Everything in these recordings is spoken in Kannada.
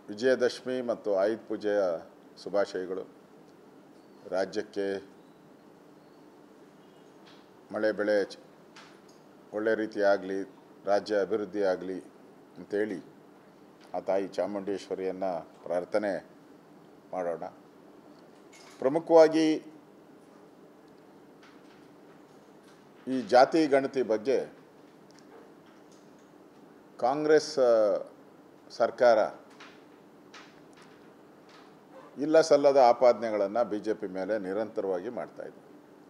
ವಿಜಯದಶಮಿ ಮತ್ತು ಆಯುಧ ಪೂಜೆಯ ಶುಭಾಶಯಗಳು ರಾಜ್ಯಕ್ಕೆ ಮಳೆ ಬೆಳೆ ಚ- ಒಳ್ಳೆ ರೀತಿ ಆಗಲಿ ರಾಜ್ಯ ಅಭಿವೃದ್ಧಿ ಆಗಲಿ ಅಂತೇಳಿ ಆ ತಾಯಿ ಚಾಮುಂಡೇಶ್ವರಿಯನ್ನು ಪ್ರಾರ್ಥನೆ ಮಾಡೋಣ ಪ್ರಮುಖವಾಗಿ ಈ ಜಾತಿ ಗಣತಿ ಬಗ್ಗೆ ಕಾಂಗ್ರೆಸ್ ಆ, ಸರ್ಕಾರ ಇಲ್ಲ ಸಲ್ಲದ ಆಪಾದನೆಗಳನ್ನು ಬಿ ಜೆ ಪಿ ಮೇಲೆ ನಿರಂತರವಾಗಿ ಮಾಡ್ತಾ ಇದೆ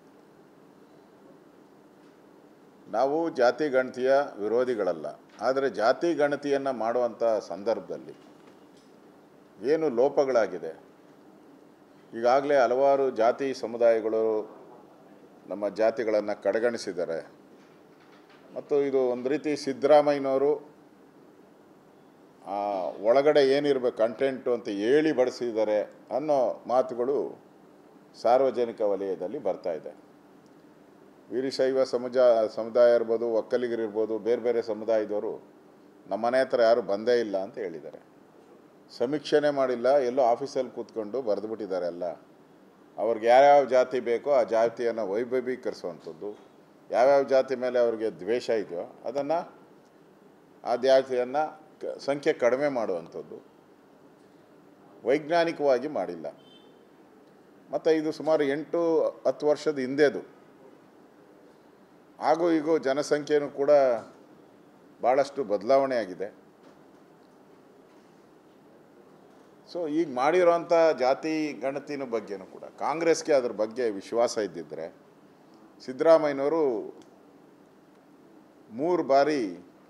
ನಾವು ಜಾತಿ ಗಣತಿಯ ವಿರೋಧಿಗಳಲ್ಲ ಆದರೆ ಜಾತಿ ಗಣತಿಯನ್ನು ಮಾಡುವಂಥ ಸಂದರ್ಭದಲ್ಲಿ ಏನು ಲೋಪಗಳಾಗಿದೆ ಈಗಾಗಲೇ ಹಲವಾರು ಜಾತಿ ಸಮುದಾಯಗಳು ನಮ್ಮ ಜಾತಿಗಳನ್ನು ಕಡೆಗಣಿಸಿದ್ದಾರೆ ಮತ್ತು ಇದು ಒಂದು ರೀತಿ ಸಿದ್ದರಾಮಯ್ಯನವರು ಆ, ಒಳಗಡೆ ಏನಿರಬೇಕು ಕಂಟೆಂಟು ಅಂತ ಹೇಳಿ ಬಡಿಸಿದ್ದಾರೆ ಅನ್ನೋ ಮಾತುಗಳು ಸಾರ್ವಜನಿಕ ವಲಯದಲ್ಲಿ ಬರ್ತಾ ಇದೆ ವೀರಶೈವ ಸಮುಜ ಸಮುದಾಯ ಇರ್ಬೋದು ಒಕ್ಕಲಿಗರಿರ್ಬೋದು ಬೇರೆ ಬೇರೆ ಸಮುದಾಯದವರು ನಮ್ಮ ಮನೆ ಹತ್ರ ಯಾರು ಬಂದೇ ಇಲ್ಲ ಅಂತ ಹೇಳಿದ್ದಾರೆ ಸಮೀಕ್ಷೆನೇ ಮಾಡಿಲ್ಲ ಎಲ್ಲೋ ಆಫೀಸಲ್ಲಿ ಕೂತ್ಕೊಂಡು ಬರೆದುಬಿಟ್ಟಿದ್ದಾರೆ ಎಲ್ಲ ಅವ್ರಿಗೆ ಯಾವ್ಯಾವ ಜಾತಿ ಬೇಕೋ ಆ ಜಾತಿಯನ್ನು ವೈಭವೀಕರಿಸುವಂಥದ್ದು ಯಾವ್ಯಾವ ಜಾತಿ ಮೇಲೆ ಅವ್ರಿಗೆ ದ್ವೇಷ ಇದೆಯೋ ಅದನ್ನು ಆ ಜಾತಿಯನ್ನು ಕ- ಸಂಖ್ಯೆ ಕಡಿಮೆ ಮಾಡುವಂಥದ್ದು ವೈಜ್ಞಾನಿಕವಾಗಿ ಮಾಡಿಲ್ಲ ಮತ್ತು ಇದು ಸುಮಾರು ಎಂಟು ಹತ್ತು ವರ್ಷದ ಹಿಂದೆದು ಹಾಗೂ ಈಗೂ ಜನಸಂಖ್ಯೆಯೂ ಕೂಡ ಭಾಳಷ್ಟು ಬದಲಾವಣೆ ಆಗಿದೆ ಸೊ ಈಗ ಮಾಡಿರೋಂಥ ಜಾತಿ ಗಣತಿನ ಬಗ್ಗೆನೂ ಕೂಡ ಕಾಂಗ್ರೆಸ್ಗೆ ಅದ್ರ ಬಗ್ಗೆ ವಿಶ್ವಾಸ ಇದ್ದಿದ್ದರೆ ಸಿದ್ದರಾಮಯ್ಯನವರು ಮೂರು ಬಾರಿ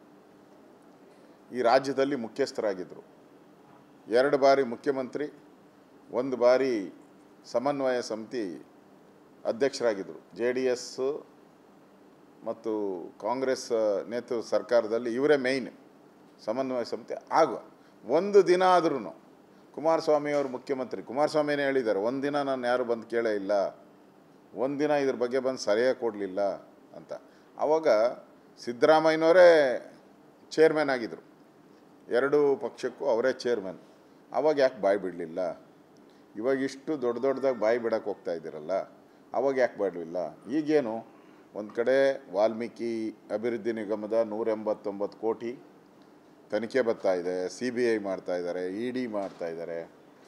ಈ ರಾಜ್ಯದಲ್ಲಿ ಮುಖ್ಯಸ್ಥರಾಗಿದ್ದರು ಎರಡು ಬಾರಿ ಮುಖ್ಯಮಂತ್ರಿ ಒಂದು ಬಾರಿ ಸಮನ್ವಯ ಸಮಿತಿ ಅಧ್ಯಕ್ಷರಾಗಿದ್ದರು ಜೆ ಡಿ ಎಸ್ಸು ಮತ್ತು ಕಾಂಗ್ರೆಸ್ ನೇತೃತ್ವ ಸರ್ಕಾರದಲ್ಲಿ ಇವರೇ ಮೇಯ್ನ್ ಸಮನ್ವಯ ಸಮಿತಿ ಆಗ ಒಂದು ದಿನ ಆದ್ರೂ ಕುಮಾರಸ್ವಾಮಿ ಅವರು ಮುಖ್ಯಮಂತ್ರಿ ಕುಮಾರಸ್ವಾಮಿನೇ ಹೇಳಿದ್ದಾರೆ ಒಂದು ದಿನ ನಾನು ಯಾರು ಬಂದು ಕೇಳೇ ಇಲ್ಲ ಒಂದಿನ ಇದ್ರ ಬಗ್ಗೆ ಬಂದು ಸರಿಯಾಗಿ ಕೊಡಲಿಲ್ಲ ಅಂತ ಆವಾಗ ಸಿದ್ದರಾಮಯ್ಯನವರೇ ಚೇರ್ಮನ್ ಆಗಿದ್ದರು ಎರಡೂ ಪಕ್ಷಕ್ಕೂ ಅವರೇ ಚೇರ್ಮನ್ ಆವಾಗ ಯಾಕೆ ಬಾಯಿ ಬಿಡಲಿಲ್ಲ ಇವಾಗ ಇಷ್ಟು ದೊಡ್ಡ ದೊಡ್ಡದಾಗಿ ಬಾಯಿ ಬಿಡಕ್ಕೆ ಹೋಗ್ತಾ ಇದ್ದೀರಲ್ಲ ಅವಾಗ ಯಾಕೆ ಬಿಡಲಿಲ್ಲ ಈಗೇನು ಒಂದು ಕಡೆ ವಾಲ್ಮೀಕಿ ಅಭಿವೃದ್ಧಿ ನಿಗಮದ ನೂರ ಎಂಬತ್ತೊಂಬತ್ತು ಕೋಟಿ ತನಿಖೆ ಬರ್ತಾ ಇದೆ ಸಿ ಬಿ ಐ ಮಾಡ್ತಾ ಇದ್ದಾರೆ ಇ ಡಿ ಮಾಡ್ತಾ ಇದ್ದಾರೆ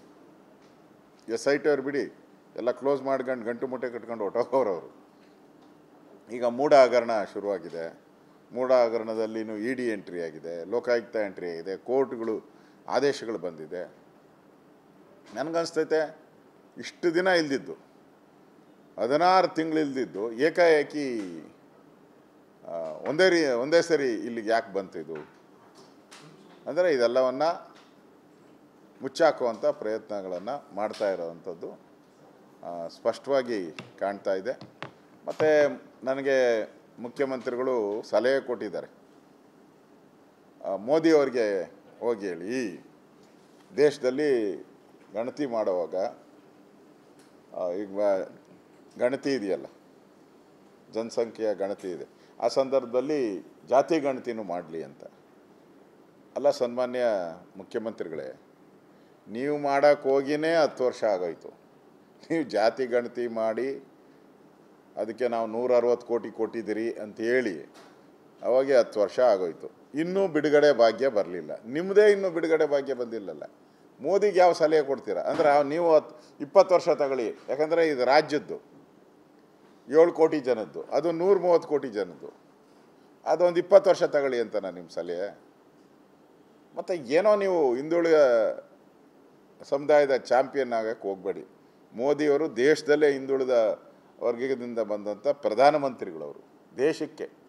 ಎಸ್ ಐ ಟಿ ಅವ್ರು ಬಿಡಿ ಎಲ್ಲ ಕ್ಲೋಸ್ ಮಾಡ್ಕೊಂಡು ಗಂಟು ಮುಟ್ಟೆ ಕಟ್ಕೊಂಡು ಹೊಟ್ಟೋಗೋರು ಅವರು ಈಗ ಮೂಢ ಹಗರಣ ಶುರುವಾಗಿದೆ ಮೂಢ ಹಗರಣದಲ್ಲಿನೂ ಇ ಡಿ ಎಂಟ್ರಿ ಆಗಿದೆ ಲೋಕಾಯುಕ್ತ ಎಂಟ್ರಿ ಆಗಿದೆ ಕೋರ್ಟ್ಗಳು ಆದೇಶಗಳು ಬಂದಿದೆ ನನಗನ್ಸ್ತೈತೆ ಇಷ್ಟು ದಿನ ಇಲ್ದಿದ್ದು ಹದಿನಾರು ತಿಂಗಳು ಇಲ್ದಿದ್ದು ಏಕಾಏಕಿ ಆ, ಒಂದೇ ರೀ ಒಂದೇ ಸರಿ ಇಲ್ಲಿಗೆ ಯಾಕೆ ಬಂತು ಇದು ಅಂದರೆ ಇದೆಲ್ಲವನ್ನು ಮುಚ್ಚಾಕುವಂಥ ಪ್ರಯತ್ನಗಳನ್ನು ಮಾಡ್ತಾ ಇರೋವಂಥದ್ದು ಆ, ಸ್ಪಷ್ಟವಾಗಿ ಕಾಣ್ತಾ ಇದೆ ಮತ್ತು ನನಗೆ ಮುಖ್ಯಮಂತ್ರಿಗಳು ಸಲಹೆ ಕೊಟ್ಟಿದ್ದಾರೆ ಆ, ಮೋದಿಯವರಿಗೆ ಹೋಗಿ ಹೇಳಿ ದೇಶದಲ್ಲಿ ಗಣತಿ ಮಾಡುವಾಗ ಆ, ಈಗ ಬ- ಗಣತಿ ಇದೆಯಲ್ಲ ಜನಸಂಖ್ಯೆಯ ಗಣತಿ ಇದೆ ಆ ಸಂದರ್ಭದಲ್ಲಿ ಜಾತಿ ಗಣತಿನೂ ಮಾಡಲಿ ಅಂತ ಅಲ್ಲ ಸನ್ಮಾನ್ಯ ಮುಖ್ಯಮಂತ್ರಿಗಳೇ ನೀವು ಮಾಡೋಕ್ಕೆ ಹೋಗಿನೇ ಹತ್ತು ವರ್ಷ ಆಗೋಯ್ತು ನೀವು ಜಾತಿ ಗಣತಿ ಮಾಡಿ ಅದಕ್ಕೆ ನಾವು ನೂರ ಅರವತ್ತು ಕೋಟಿ ಕೊಟ್ಟಿದ್ದೀರಿ ಅಂತ ಹೇಳಿ ಅವಾಗೆ ಹತ್ತು ವರ್ಷ ಆಗೋಯ್ತು ಇನ್ನೂ ಬಿಡುಗಡೆ ಭಾಗ್ಯ ಬರಲಿಲ್ಲ ನಿಮ್ಮದೇ ಇನ್ನೂ ಬಿಡುಗಡೆ ಭಾಗ್ಯ ಬಂದಿಲ್ಲಲ್ಲ ಮೋದಿಗೆ ಯಾವ ಸಲಹೆ ಕೊಡ್ತೀರಾ ಅಂದರೆ ನೀವು ಹತ್ತು ಇಪ್ಪತ್ತು ವರ್ಷ ತಗೊಳ್ಳಿ ಯಾಕಂದರೆ ಇದು ರಾಜ್ಯದ್ದು ಏಳು ಕೋಟಿ ಜನದ್ದು ಅದು ನೂರ ಮೂವತ್ತು ಕೋಟಿ ಜನದ್ದು ಅದೊಂದು ಇಪ್ಪತ್ತು ವರ್ಷ ತಗೊಳ್ಳಿ ಅಂತ ನಾನು ನಿಮ್ಮ ಸಲಹೆ ಮತ್ತು ಏನೋ ನೀವು ಹಿಂದುಳಿದ ಸಮುದಾಯದ ಚಾಂಪಿಯನ್ ಆಗಕ್ಕೆ ಹೋಗಬೇಡಿ ಮೋದಿಯವರು ದೇಶದಲ್ಲೇ ಹಿಂದುಳಿದ ವರ್ಗದಿಂದ ಬಂದಂಥ ಪ್ರಧಾನಮಂತ್ರಿಗಳವರು ದೇಶಕ್ಕೆ